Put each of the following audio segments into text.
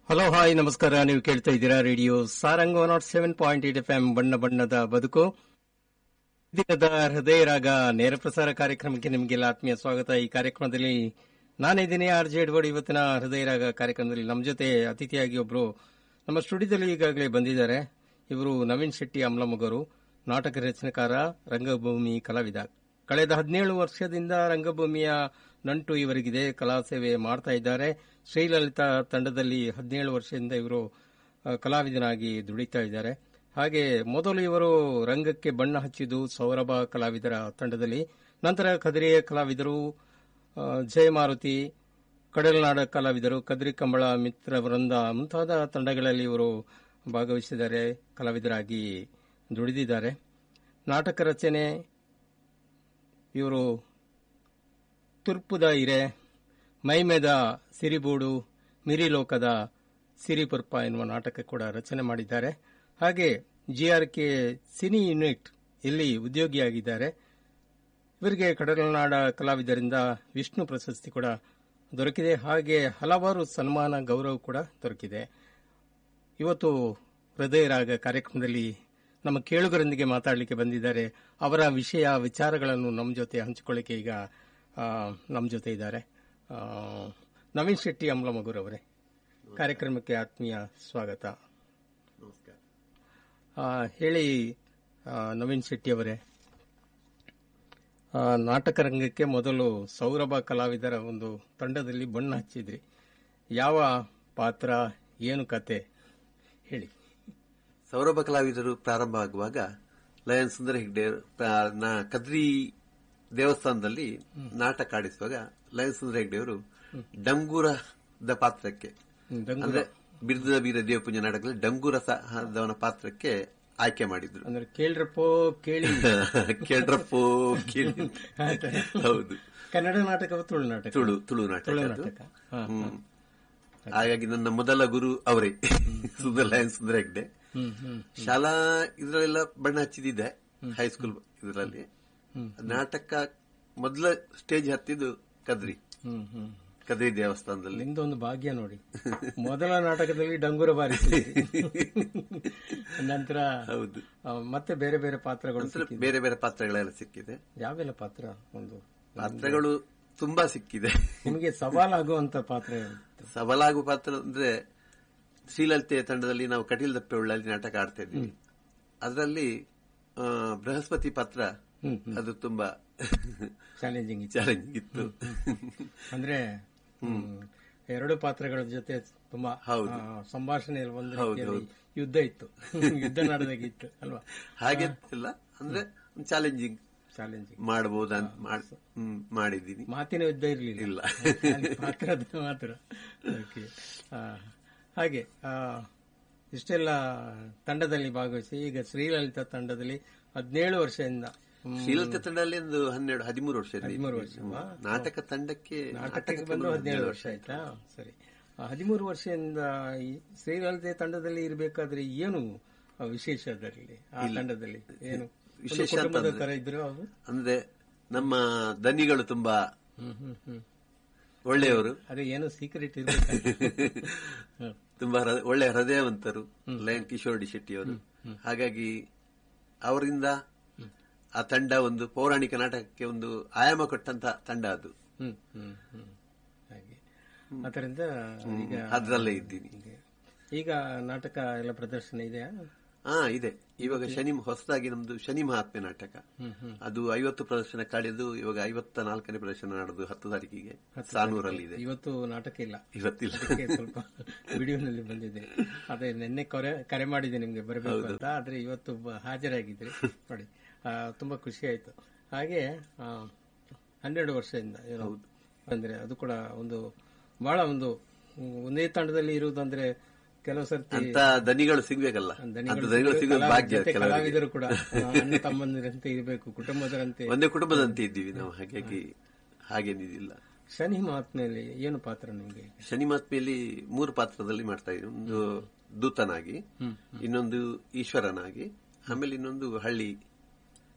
Hello hi ನಮಸ್ಕಾರ ನೀವು ಕೇಳ್ತಾ ಇದ್ದೀರಾ radio Sarang naught seven point eight F M ಬಣ್ಣ ಬಣ್ಣದ ಬದುಕು ದಿನದ ಹೃದಯ ರಾಗ ನೇರ ಪ್ರಸಾರ ಕಾರ್ಯಕ್ರಮಕ್ಕೆ ನಿಮಗೆಲ್ಲ ಆತ್ಮೀಯ ಸ್ವಾಗತ ಈ ಕಾರ್ಯಕ್ರಮದಲ್ಲಿ ನಾನಿದ್ದೀನಿ ಆರ್ ಜೆ ಎಡ್ವರ್ಡ್ ಇವತ್ತಿನ ಹೃದಯ ರಾಗ ಕಾರ್ಯಕ್ರಮದಲ್ಲಿ ನಮ್ಮ ಜೊತೆ ಅತಿಥಿಯಾಗಿ ಒಬ್ರು ನಮ್ಮ ಸ್ಟುಡಿಯೋದಲ್ಲಿ ಈಗಾಗಲೇ ಬಂದಿದ್ದಾರೆ ಇವರು ನವೀನ್ ಶೆಟ್ಟಿ ಅಮ್ಲಮಗರು ನಾಟಕ ರಚನೆಕಾರ ರಂಗಭೂಮಿ ಕಲಾವಿದ ಕಳೆದ ಹದಿನೇಳು ವರ್ಷದಿಂದ ರಂಗಭೂಮಿಯ ನಂಟು ಇವರಿಗಿದೆ ಕಲಾ ಸೇವೆ ಮಾಡ್ತಾ ಇದ್ದಾರೆ ಶ್ರೀಲಲಿತಾ ತಂಡದಲ್ಲಿ ಹದಿನೇಳು ವರ್ಷದಿಂದ ಇವರು ಆ, ಕಲಾವಿದನಾಗಿ ದುಡಿತಾ ಇದ್ದಾರೆ ಹಾಗೆ ಮೊದಲು ಇವರು ರಂಗಕ್ಕೆ ಬಣ್ಣ ಹಚ್ಚಿದ್ದು ಸೌರಭ ಕಲಾವಿದರ ತಂಡದಲ್ಲಿ ನಂತರ ಕದಿರಿಯ ಕಲಾವಿದರು ಆ, ಜಯಮಾರುತಿ ಕಡಲ್ನಾಡ ಕಲಾವಿದರು ಕದ್ರಿ ಕಂಬಳ ಮಿತ್ರ ವೃಂದ ಮುಂತಾದ ತಂಡಗಳಲ್ಲಿ ಇವರು ಭಾಗವಹಿಸಿದ್ದಾರೆ ಕಲಾವಿದರಾಗಿ ದುಡಿದಿದ್ದಾರೆ ನಾಟಕ ರಚನೆ ಇವರು ತುರ್ಪುದ ಇರೆ ಮೈಮೆದ ಸಿರಿಬೂಡು ಮಿರಿಲೋಕದ ಸಿರಿಪುರ್ಪ ಎನ್ನುವ ನಾಟಕ ಕೂಡ ರಚನೆ ಮಾಡಿದ್ದಾರೆ ಹಾಗೆ ಜಿಆರ್ಕೆ ಸಿನಿ ಯೂನಿಟ್ ಇಲ್ಲಿ ಉದ್ಯೋಗಿಯಾಗಿದ್ದಾರೆ ಇವರಿಗೆ ಕಡಲನಾಡ ಕಲಾವಿದರಿಂದ ವಿಷ್ಣು ಪ್ರಶಸ್ತಿ ಕೂಡ ದೊರಕಿದೆ ಹಾಗೆ ಹಲವಾರು ಸನ್ಮಾನ ಗೌರವ ಕೂಡ ದೊರಕಿದೆ ಇವತ್ತು ಹೃದಯ ರಾಗ ಕಾರ್ಯಕ್ರಮದಲ್ಲಿ ನಮ್ಮ ಕೇಳುಗರೊಂದಿಗೆ ಮಾತಾಡಲಿಕ್ಕೆ ಬಂದಿದ್ದಾರೆ ಅವರ ವಿಷಯ ವಿಚಾರಗಳನ್ನು ನಮ್ಮ ಜೊತೆ ಹಂಚಿಕೊಳ್ಳಿಕ್ಕೆ ಈಗ ಆ, ನಮ್ಮ ಜೊತೆ ಇದ್ದಾರೆ ಆ, ನವೀನ್ ಶೆಟ್ಟಿ ಅಮ್ಲಮಗುರವರೇ ಕಾರ್ಯಕ್ರಮಕ್ಕೆ ಆತ್ಮೀಯ ಸ್ವಾಗತ ನಮಸ್ಕಾರ ಆ, ಹೇಳಿ ಆ, ನವೀನ್ ಶೆಟ್ಟಿ ಅವರೇ ಆ, ನಾಟಕ ರಂಗಕ್ಕೆ ಮೊದಲು ಸೌರಭ ಕಲಾವಿದರ ಒಂದು ತಂಡದಲ್ಲಿ ಬಣ್ಣ ಹಚ್ಚಿದ್ರಿ ಯಾವ ಪಾತ್ರ ಏನು ಕತೆ ಹೇಳಿ ಸೌರಭ ಕಲಾವಿದರು ಪ್ರಾರಂಭ ಆಗುವಾಗ ಲಯನ್ ಸುಂದರ ಹೆಗ್ಡೆ ಪ್ರ- ನ- ಕದ್ರಿ ದೇವಸ್ಥಾನದಲ್ಲಿ ನಾಟಕ ಆಡಿಸುವಾಗ ಲಯನ್ ಸುಂದರ ಹೆಗ್ಡೆ ಅವರು ಡಂಗೂರದ ಪಾತ್ರಕ್ಕೆ ಡಂಗುರ ಅಂದ್ರೆ ಬಿರುದ ವೀರ ದೇವಪುಂಜ ನಾಟಕದಲ್ಲಿ ಡಂಗೂರ ಸಹದವನ ಪಾತ್ರಕ್ಕೆ ಆಯ್ಕೆ ಮಾಡಿದ್ರು ಅಂದ್ರೆ ಕೇಳ್ರಪ್ಪೋ ಕೇಳಿ ಕೇಳ್ರಪ್ಪೋ ಕೇಳಿ ಹೌದು ಕನ್ನಡ ನಾಟಕ ತುಳು ನಾಟಕ ತುಳು ತುಳು ನಾಟಕ ತುಳು ಅದು. ನಾಟಕ ಹಾ, ಹ್ಮ್. ಹಾಗಾಗಿ ನನ್ನ ಮೊದಲ ಗುರು ಅವರೇ ಸುಂದರ ಲಯನ್ ಸುಂದರ ಹೆಗ್ಡೆ ಹ್ಮ್ ಹ್ಮ್ ಶಾಲಾ ಇದ್ರಲ್ಲೆಲ್ಲ ಬಣ್ಣ ಹಚ್ಚಿದ್ದೆ ಹೈಸ್ಕೂಲ್ ಇದರಲ್ಲಿ ನಾಟಕ ಮೊದಲ ಸ್ಟೇಜ್ ಹತ್ತಿದ್ದು ಕದ್ರಿ ಹ್ಮ್ ಹ್ಮ್ ಕದ್ರಿ ದೇವಸ್ಥಾನದಲ್ಲಿ ನಿಮ್ದೊಂದು ಭಾಗ್ಯ ನೋಡಿ ಮೊದಲ ನಾಟಕದಲ್ಲಿ ಡಂಗುರ ಬಾರಿಸಿ ನಂತರ ಹೌದು ಆ, ಮತ್ತೆ ಬೇರೆ ಬೇರೆ ಪಾತ್ರಗಳು ನಂತರ ಸಿಕ್ಕಿದೆ ಬೇರೆ ಬೇರೆ ಪಾತ್ರಗಳೆಲ್ಲ ಸಿಕ್ಕಿದೆ ಯಾವೆಲ್ಲ ಪಾತ್ರ ಒಂದು ಪಾತ್ರಗಳು ತುಂಬಾ ಸಿಕ್ಕಿದೆ ನಿಮಗೆ ಸವಾಲಾಗುವಂತ ಪಾತ್ರ ಯಾವ್ದು? ಸವಾಲಾಗುವ ಪಾತ್ರ ಅಂದ್ರೆ ಶ್ರೀಲಲಿತೆ ತಂಡದಲ್ಲಿ ನಾವು ಕಟೀಲ್ ದಪ್ಪೆ ಉಳ್ಳಲ್ಲಿ ನಾಟಕ ಆಡ್ತಾ ಇದ್ವಿ ಅದರಲ್ಲಿ ಆ, ಬೃಹಸ್ಪತಿ ಪಾತ್ರ ಹ್ಮ್, ಅದು ತುಂಬಾ ಚಾಲೆಂಜಿಂಗ್ ಇತ್ತು ಚಾಲೆಂಜಿಂಗ್ ಇತ್ತು ಅಂದ್ರೆ ಹ್ಮ್, ಎರಡು ಪಾತ್ರಗಳ ಜೊತೆ ತುಂಬಾ ಹೌದು. ಆ, ಸಂಭಾಷಣೆಯಲ್ಲಿ ಒಂದು ಹೌದು, ರೀತಿಯಲ್ಲಿ ಯುದ್ಧ ಇತ್ತು ಯುದ್ಧ ನಡೆದಾಗಿತ್ತು ಅಲ್ವಾ ಹಾಗೆ ಇಲ್ಲ ಅಂದ್ರೆ ಚಾಲೆಂಜಿಂಗ್ ಚಾಲೆಂಜಿಂಗ್ ಮಾಡಬಹುದು ಅಂತ ಮಾಡ್- ಹ್ಮ್, ಮಾಡಿದ್ದೀನಿ ಮಾತಿನ ಯುದ್ಧ ಇರಲಿಲ್ಲ ಇಲ್ಲ ಪಾತ್ರದ ಮಾತ್ರ ಓಕೆ ಹಾಗೆ ಆ, ಇಷ್ಟೆಲ್ಲ ತಂಡದಲ್ಲಿ ಭಾಗವಹಿಸಿ ಈಗ ಶ್ರೀಲಲಿತಾ ತಂಡದಲ್ಲಿ ಹದಿನೇಳು ವರ್ಷದಿಂದ ಹ್ಮ್, ಶ್ರೀಲಲಿತ ತಂಡದಲ್ಲಿ ಒಂದು ಹನ್ನೆರಡು ಹದಿಮೂರು ವರ್ಷ ಇದ್ದೀನಿ. ಹದಿಮೂರು ವರ್ಷವಾ? ಹ್ಮ್. ನಾಟಕ ತಂಡಕ್ಕೆ ನಾಟಕಕ್ಕೆ ಬಂದು ಹದಿನೇಳು ವರ್ಷ ಆಯ್ತಾ ಸರಿ ಆ, ಹದಿಮೂರು ವರ್ಷದಿಂದ ಈ ಶ್ರೀಲಲಿತೆ ತಂಡದಲ್ಲಿ ಇರಬೇಕಾದ್ರೆ ಏನು ಆ, ವಿಶೇಷ ಅದರಲ್ಲಿ ಆ ತಂಡದಲ್ಲಿ ಏನು ಒಂದು ವಿಶೇಷ ಕುಟುಂಬದ ಅಂತಂದ್ರೆ- ತರ ಇದ್ರು ಅವರು ಅಂದ್ರೆ ನಮ್ಮ ದನಿಗಳು ತುಂಬಾ ಹ್ಮ್ ಹ್ಮ್ ಹ್ಮ್ ಒಳ್ಳೆಯವರು ಅದೇ ಏನು ಸೀಕ್ರೆಟ್ ಇರ್ಬೇಕು ತುಂಬಾ ಹೃ- ಒಳ್ಳೆ ಹೃದಯವಂತರು ಲಯನ್ ಕಿಶೋರ್ ಡಿ ಶೆಟ್ಟಿ ಅವರು ಹಾಗಾಗಿ ಅವರಿಂದ ಆ ತಂಡ ಒಂದು ಪೌರಾಣಿಕ ನಾಟಕಕ್ಕೆ ಒಂದು ಆಯಾಮ ಕೊಟ್ಟಂತ ತಂಡ ಅದು ಹ್ಮ್ ಹ್ಮ್ ಹ್ಮ್ ಹಾಗೆ ಅದರಿಂದ ಈಗ ಅದರಲ್ಲೇ ಇದ್ದೀನಿ ಈಗ ನಾಟಕ ಎಲ್ಲ ಪ್ರದರ್ಶನ ಇದೆಯಾ ಹಾ ಇದೆ ಇವಾಗ ಶನಿ ಹೊಸದಾಗಿ ನಮ್ದು ಶನಿ ಮಹಾತ್ಮೆ ನಾಟಕ ಹ್ಮ್ ಹ್ಮ್ ಅದು ಐವತ್ತು ಪ್ರದರ್ಶನ ಕಳೆದು ಇವಾಗ ಐವತ್ತ ನಾಲ್ಕನೇ ಪ್ರದರ್ಶನ ನಡೆದು ಹತ್ತು ತಾರೀಕಿಗೆ ಸಾನೂರಲ್ಲಿ ಇದೆ ಇವತ್ತು ನಾಟಕ ಇಲ್ಲ ಇವತ್ತಿಲ್ಲ ಅದಕ್ಕೆ ಸ್ವಲ್ಪ ವಿಡಿಯೋನಲ್ಲಿ ಬಂದಿದೆ ಅದೇ ನಿನ್ನೆ ಕರೆ ಕರೆ ಮಾಡಿದೆ ನಿಮ್ಗೆ ಬರಬೇಕು ಅಂತ ಆದ್ರೆ ಇವತ್ತು ಬ- ಹಾಜರಾಗಿದ್ರಿ ನೋಡಿ ಆ, ತುಂಬಾ ಖುಷಿ ಆಯ್ತು ಹಾಗೆ ಆ, ಹನ್ನೆರಡು ವರ್ಷದಿಂದ ಏನು ಅಂದ್ರೆ ಅದು ಕೂಡ ಒಂದು ಬಹಳ ಒಂದು ಹ್ಮ್, ಒಂದೇ ತಂಡದಲ್ಲಿ ಇರುವುದಂದ್ರೆ ಕೆಲವು ಸರ್ತಿ ಅಂತ ದನಿಗಳು ಸಿಗ್ಬೇಕಲ್ಲ ದನಿಗಳು ಅಂತ ದನಿಗಳು ಸಿಗೋದು ಕಲಾ- ಭಾಗ್ಯ ಜೊತೆ ಕೆಲವರಿಗೆ ಕಲಾವಿದರು ಕೂಡ ಆ, ಅಣ್ಣ ತಮ್ಮಂದಿರಂತೆ ಇರಬೇಕು ಕುಟುಂಬದರಂತೆ ಒಂದೇ ಕುಟುಂಬದಂತೆ ಇದ್ದೀವಿ ನಾವು ಹಾಗಾಗಿ ಹಾಗೇನಿದಿಲ್ಲ ಶನಿ ಮಹಾತ್ಮೆಯಲ್ಲಿ ಏನು ಪಾತ್ರ ನಿಮ್ಗೆ ಶನಿ ಮಹಾತ್ಮೆಯಲ್ಲಿ ಮೂರು ಪಾತ್ರದಲ್ಲಿ ಮಾಡ್ತಾ ಇದ್ದೀವಿ ಒಂದು ದೂತನಾಗಿ ಇನ್ನೊಂದು ಈಶ್ವರನಾಗಿ ಆಮೇಲೆ ಇನ್ನೊಂದು ಹಳ್ಳಿ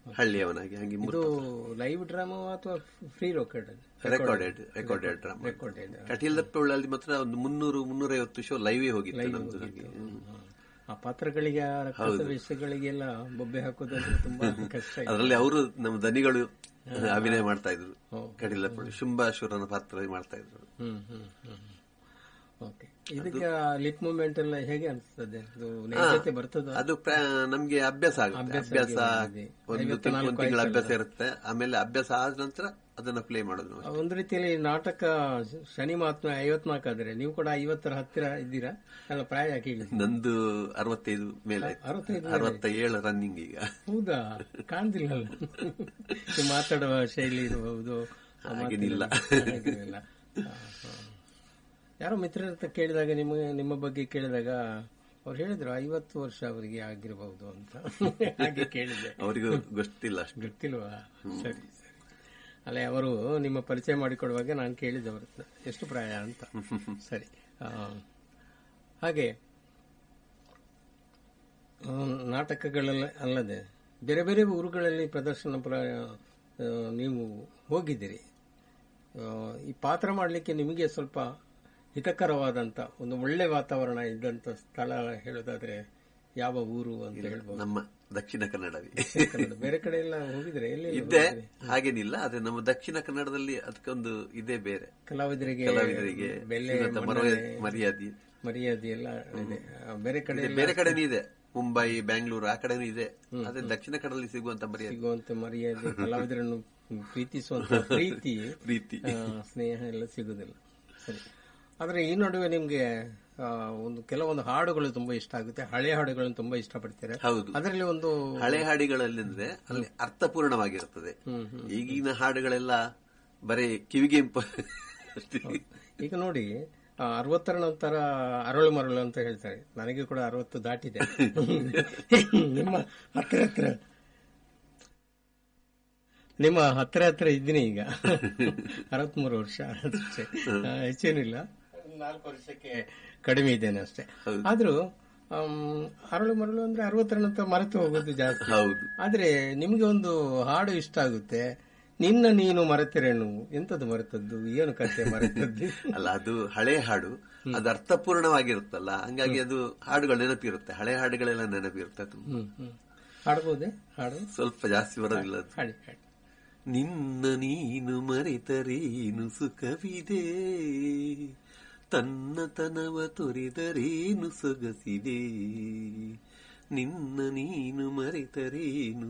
ಹಳ್ಳಿಯವನಾಗಿ ಹಂಗೆ ಇದು ಲೈವ್ ಡ್ರಾಮಾ ಅಥವಾ pre recorded recorded recorded drama recorded ಕಟೀಲಪ್ಪಳ್ಳಲ್ಲಿ ಮಾತ್ರ ಒಂದು ಮುನ್ನೂರು ಮುನ್ನೂರೈವತ್ತು ಶೋ ಲೈವೇ ಹೋಗಿತ್ತು ನಮ್ದು ಹಾಗೆ ಆ ಪಾತ್ರಗಳಿಗೆ ಆ ರಕ್ಕಸ ವೇಷಗಳಿಗೆಲ್ಲ ಬೊಬ್ಬೆ ಹಾಕೋದು ಅಂದ್ರೆ ತುಂಬಾ ಕಷ್ಟ ಇದೆ. ಅದರಲ್ಲಿ ಅವರು ನಮ್ಮ ದನಿಗಳು ಅಭಿನಯ ಮಾಡ್ತಾ ಇದ್ರು ಕಟೀಲಪ್ಪಳ್ಳಿ ಶುಂಭಾಶುರನ ಪಾತ್ರ ಮಾಡ್ತಾ ಇದ್ರು ಹ್ಮ್ ಹ್ಮ್ ಹ್ಮ್ ಓಕೆ ಇದಕ್ಕೆ ಲಿಪ್ ಮೂವ್ಮೆಂಟ್ ಎಲ್ಲ ಹೇಗೆ ಅನಿಸ್ತದೆ ಅದು ನೈಜತೆ ಬರ್ತದ ಅದು ಪ್ರ- ನಮ್ಗೆ ಅಭ್ಯಾಸ ಆಗುತ್ತೆ ಅಭ್ಯಾಸ ಆಗಿದೆ. ಒಂದು ತಿಂಗಳು ಒಂದು ತಿಂಗಳ ಅಭ್ಯಾಸ ಇರುತ್ತೆ ಆಮೇಲೆ ಅಭ್ಯಾಸ ಆದ ನಂತರ ಅದನ್ನ ಪ್ಲೇ ಮಾಡೋದು ನಾವು ಒಂದು ರೀತಿಯಲ್ಲಿ ನಾಟಕ ಶನಿ ಮಹಾತ್ಮ ಐವತ್ನಾಲ್ಕು ಆದ್ರೆ ನೀವು ಕೂಡ ಐವತ್ತರ ಹತ್ತಿರ ಇದ್ದೀರಾ ಅಲ್ಲ ಪ್ರಾಯ ಯಾಕೆ ಹೇಳಿದ್ದು? ನಂದು ಅರವತ್ತೈದು ಮೇಲೆ ಆಯ್ತು ಅರವತ್ತೈದು ಅರವತ್ತ ಏಳು ರನ್ನಿಂಗ್ ಈಗ ಹೌದಾ ಕಾಣ್ತಿಲ್ಲಲ್ಲ ನೀವು ಮಾತಾಡುವ ಶೈಲಿ ಇರಬಹುದು ಹಾಗೇನಿಲ್ಲ. ಹಾಗೇನಿಲ್ಲ. ಹಾ, ಹಾ. ಯಾರೋ ಮಿತ್ರರ ಹತ್ರ ಕೇಳಿದಾಗ ನಿಮಗೆ ನಿಮ್ಮ ಬಗ್ಗೆ ಕೇಳಿದಾಗ ಅವ್ರು ಹೇಳಿದ್ರು ಐವತ್ತು ವರ್ಷ ಅವರಿಗೆ ಆಗಿರಬಹುದು ಅಂತ ಹಾಗೆ ಕೇಳಿದೆ ಅವರಿಗೂ ಗೊತ್ತಿಲ್ಲ ಅಷ್ಟು ಗೊತ್ತಿಲ್ವಾ ಸರಿ ಸರಿ ಅಲ್ಲೇ ಅವರು ನಿಮ್ಮ ಪರಿಚಯ ಮಾಡಿಕೊಡುವಾಗ ನಾನು ಕೇಳಿದೆ ಅವ್ರ ಹತ್ರ ಎಷ್ಟು ಪ್ರಾಯ ಅಂತ ಸರಿ ಆ, ಹಾಗೆ ಆ, ನಾಟಕಗಳೆಲ್ಲ ಅಲ್ಲದೆ ಬೇರೆ ಬೇರೆ ಊರುಗಳಲ್ಲಿ ಪ್ರದರ್ಶನ ಪ್ರ- ಆ, ನೀವು ಹೋಗಿದ್ದೀರಿ ಆ, ಈ ಪಾತ್ರ ಮಾಡಲಿಕ್ಕೆ ನಿಮಗೆ ಸ್ವಲ್ಪ ಹಿತಕರವಾದಂತ ಒಂದು ಒಳ್ಳೆ ವಾತಾವರಣ ಇದ್ದಂತ ಸ್ಥಳ ಹೇಳೋದಾದ್ರೆ ಯಾವ ಊರು ಅಂತ ಹೇಳ್ಬೋದು ನಮ್ಮ ದಕ್ಷಿಣ ಕನ್ನಡವೇ ಕನ್ನಡ. ಬೇರೆ ಕಡೆ ಎಲ್ಲ ಹೋಗಿದ್ರೆ ಎಲ್ಲಿ ಇದ್ದೆ ಹಾಗೇನಿಲ್ಲ ಆದ್ರೆ ನಮ್ಮ ದಕ್ಷಿಣ ಕನ್ನಡದಲ್ಲಿ ಅದಕ್ಕೊಂದು ಇದೇ ಬೇರೆ ಕಲಾವಿದರಿಗೆ ಕಲಾವಿದರಿಗೆ ಬೆಲೆ ಶ್ರೀಮಂತ ಮರ್ಯಾದೆ- ಮರ್ಯಾದೆ ಮರ್ಯಾದೆ ಎಲ್ಲ ಇದೆ ಆ, ಬೇರೆ ಕಡೆ ಇದೆ. ಬೇರೆ ಕಡೆನೂ ಇದೆ ಮುಂಬೈ ಬ್ಯಾಂಗ್ಳೂರು ಆ ಕಡೆನೂ ಇದೆ ಆದ್ರೆ ದಕ್ಷಿಣ ಕನ್ನಡದಲ್ಲಿ ಸಿಗುವಂತ ಮರ್ಯಾದೆ ಸಿಗುವಂತ ಮರ್ಯಾದೆ ಕಲಾವಿದರನ್ನು ಪ್ರೀತಿಸುವಂತ ಪ್ರೀತಿ ಪ್ರೀತಿ ಆ, ಸ್ನೇಹ ಎಲ್ಲ ಸಿಗುದಿಲ್ಲ ಸರಿ ಆದ್ರೆ ಈ ನಡುವೆ ನಿಮ್ಗೆ ಆ, ಒಂದು ಕೆಲವೊಂದು ಹಾಡುಗಳು ತುಂಬಾ ಇಷ್ಟ ಆಗುತ್ತೆ ಹಳೆ ಹಾಡುಗಳನ್ನು ತುಂಬಾ ಇಷ್ಟಪಡ್ತೀರಾ ಹೌದು ಅದರಲ್ಲಿ ಒಂದು ಹಳೆ ಹಾಡಿಗಳಲ್ಲಿ ಅಂದ್ರೆ ಅಲ್ಲಿ ಅರ್ಥಪೂರ್ಣವಾಗಿರುತ್ತದೆ ಈಗಿನ ಹಾಡುಗಳೆಲ್ಲ ಬರೀ ಕಿವಿಗೆ ಇಂಪ ಅಷ್ಟೇ. ಈಗ ನೋಡಿ ಆ, ಅರವತ್ತರ ನಂತರ ಅರಳು ಮರಳು ಅಂತ ಹೇಳ್ತಾರೆ ನನಗೆ ಕೂಡ ಅರವತ್ತು ದಾಟಿದೆ ನಿಮ್ಮ ಹತ್ರ ಹತ್ರ ನಿಮ್ಮ ಹತ್ರ ಹತ್ರ ಇದ್ದೀನಿ ಈಗ ಅರವತ್ಮೂರು ವರ್ಷ ಅಷ್ಟೇ ಆ, ಹೆಚ್ಚೇನಿಲ್ಲ ನಾಲ್ಕು ವರ್ಷಕ್ಕೆ ಕಡಿಮೆ ಇದ್ದೇನೆ ಅಷ್ಟೇ ಆದ್ರೂ ಆಮ್, ಅರಳು ಮರಳು ಅಂದ್ರೆ ಅರವತ್ತರ ನಂತರ ಮರೆತು ಹೋಗೋದು ಜಾಸ್ತಿ ಹೌದು ಆದ್ರೆ ನಿಮ್ಗೆ ಒಂದು ಹಾಡು ಇಷ್ಟ ಆಗುತ್ತೆ ನಿನ್ನ ನೀನು ಮರೆತಿರೇನು ಎಂತದ್ದು ಮರೆತದ್ದು ಏನು ಕಥೆ ಮರೆತದ್ದು ಅಲ್ಲ ಅದು ಹಳೆ ಹಾಡು ಅದು ಅರ್ಥಪೂರ್ಣವಾಗಿರುತ್ತಲ್ಲ ಹಂಗಾಗಿ ಅದು ಹಾಡುಗಳು ನೆನಪಿರುತ್ತೆ ಹಳೆ ಹಾಡುಗಳೆಲ್ಲ ನೆನಪಿರುತ್ತೆ ತುಂಬ ಹ್ಮ್ ಹ್ಮ್ ಹಾಡ್ಬೋದೇ ಹಾಡು ಸ್ವಲ್ಪ ಜಾಸ್ತಿ ಬರೋದಿಲ್ಲ ಅದು ಹಾಡಿ ಹಾಡಿ ನಿನ್ನ ನೀನು ಮರೆತರೇನು ಸುಖವಿದೆ ತನ್ನತನವ ತೊರೆದರೇನು ಸೊಗಸಿದೆ ನಿನ್ನ ನೀನು ಮರೆತರೇನು